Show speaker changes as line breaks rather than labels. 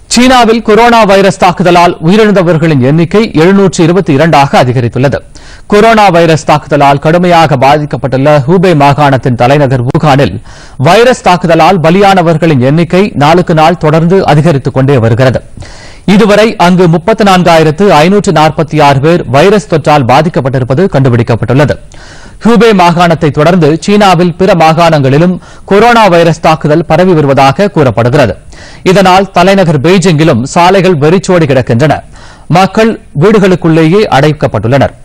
சீனாவில் corona virus தாக்குதலால் உயிரிழந்தவர்களின் எண்ணிக்கை எழுநூற்று இருபத்தி இரண்டாக அதிகரித்துள்ளது கொரோனா வைரஸ் தாக்குதலால் கடுமையாக பாதிக்கப்பட்டுள்ள ஹூபே மாகாணத்தின் தலைநகர் வூகானில் வைரஸ் தாக்குதலால் பலியானவர்களின் எண்ணிக்கை நாளுக்கு நாள் தொடர்ந்து அதிகரித்துக் கொண்டே வருகிறது இதுவரை அங்கு முப்பத்தி நான்காயிரத்து ஐநூற்று நாற்பத்தி ஆறு பேர் வைரஸ் தொற்றால் பாதிக்கப்பட்டிருப்பது கண்டுபிடிக்கப்பட்டுள்ளது ஹூபே மாகாணத்தை தொடர்ந்து சீனாவில் பிற மாகாணங்களிலும் கொரோனா வைரஸ் தாக்குதல் பரவி வருவதாக கூறப்படுகிறது இதனால் தலைநகர் பெய்ஜிங்கிலும் சாலைகள் வெறிச்சோடி கிடக்கின்றன மக்கள் வீடுகளுக்குள்ளேயே அடைக்கப்பட்டுள்ளனர்